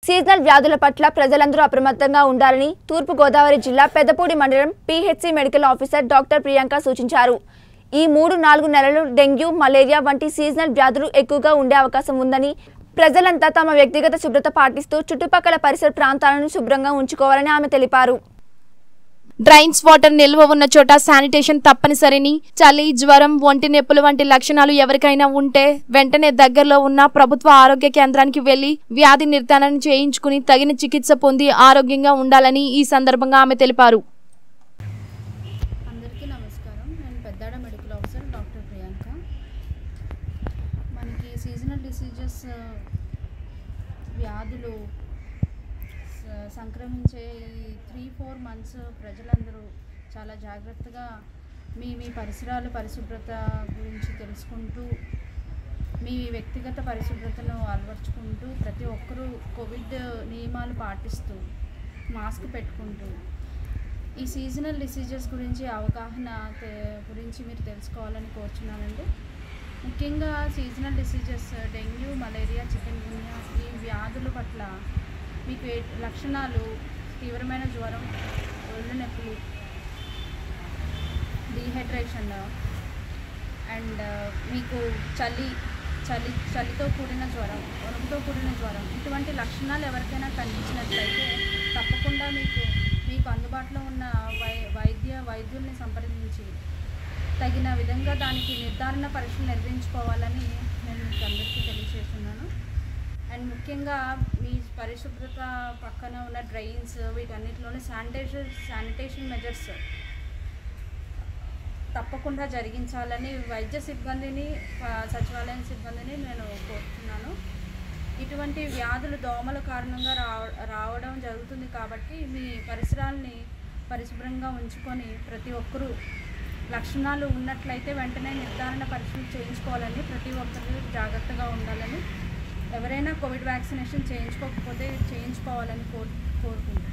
seasonal వ్యాధుల పట్ల ప్రజలందరూ అప్రమత్తంగా ఉండాలని తూర్పుగోదావరి జిల్లా పెద్దపూడి మండలం PHC medical officer doctor Priyanka సూచించారు ఈ మూడు నాలుగు నెలలు డెంగ్యూ మలేరియా వంటి సీజనల్ వ్యాధులు ఎక్కువగా ఉండే అవకాశం ఉందని ప్రజలంతా తమ వ్యక్తిగత శుభ్రత పాటిస్తూ చుట్టుపక్కల పరిసర ప్రాంతాలను శుభ్రంగా ఉంచుకోవాలని ఆమె తెలిపారు డ్రైన్స్ వాటర్ నిల్వ ఉన్న చోట శానిటేషన్ తప్పనిసరిని చలి జ్వరం ఒంటి నొప్పులు వంటి లక్షణాలు ఎవరికైనా ఉంటే వెంటనే దగ్గరలో ఉన్న ప్రభుత్వ ఆరోగ్య కేంద్రానికి వెళ్లి వ్యాధి నిర్ధారణ చేయించుకుని తగిన చికిత్స పొంది ఆరోగ్యంగా ఉండాలని ఈ సందర్భంగా ఆమె తెలిపారు అందరికీ నమస్కారం నేను Peddada medical officer doctor Priyanka మనకి సీజనల్ డిసీజెస్ వ్యాధులు స- సంక్రమించే ఈ త్రీ ఫోర్ మంత్స్ ప్రజలందరూ చాలా జాగ్రత్తగా మీ మీ పరిసరాలు పరిశుభ్రత గురించి తెలుసుకుంటూ మీ వ్యక్తిగత పరిశుభ్రతను అలవర్చుకుంటూ ప్రతి ఒక్కరూ కోవిడ్ నియమాలు పాటిస్తూ మాస్క్ పెట్టుకుంటూ ఈ సీజనల్ డిసీజెస్ గురించి అవగాహన తె- గురించి మీరు తెలుసుకోవాలని కోరుచున్నానండి ముఖ్యంగా seasonal diseases dengue malaria chikungunya ఈ వ్యాధుల పట్ల మీకు ఏ లక్షణాలు తీవ్రమైన జ్వరం ఒళ్ళు నొప్పులు డీహైడ్రేషన్ అండ్ మీకు చలి చలి చలితో కూడిన జ్వరం వణుకుతో కూడిన జ్వరం ఇటువంటి లక్షణాలు ఎవరికైనా కనిపించినట్లయితే తప్పకుండా మీకు మీకు అందుబాటులో ఉన్న వై వైద్య వైద్యుల్ని సంప్రదించి తగిన విధంగా దానికి నిర్ధారణ పరీక్షలు నిర్వహించుకోవాలని నేను మీకు అందరికీ తెలియజేస్తున్నాను అండ్ ముఖ్యంగా మీ పరిశుభ్రత పక్కన ఉన్న డ్రైన్స్ వీటన్నిటిలోనే శానిటేషన్ శానిటేషన్ మెజర్స్ తప్పకుండా జరిగించాలని వైద్య సిబ్బందిని ఆ, సచివాలయం సిబ్బందిని నేను కోరుతున్నాను ఇటువంటి వ్యాధులు దోమల కారణంగా రావ రావడం జరుగుతుంది కాబట్టి మీ పరిసరాల్ని పరిశుభ్రంగా ఉంచుకొని ప్రతి ఒక్కరూ లక్షణాలు ఉన్నట్లయితే వెంటనే నిర్ధారణ పరీక్షలు చేయించుకోవాలని ప్రతి ఒక్కరు జాగ్రత్తగా ఉండాలని ఎవరైనా కోవిడ్ వ్యాక్సినేషన్ చేయించుకోకపోతే చేయించుకోవాలని కోరు కోరుకుంటున్నాను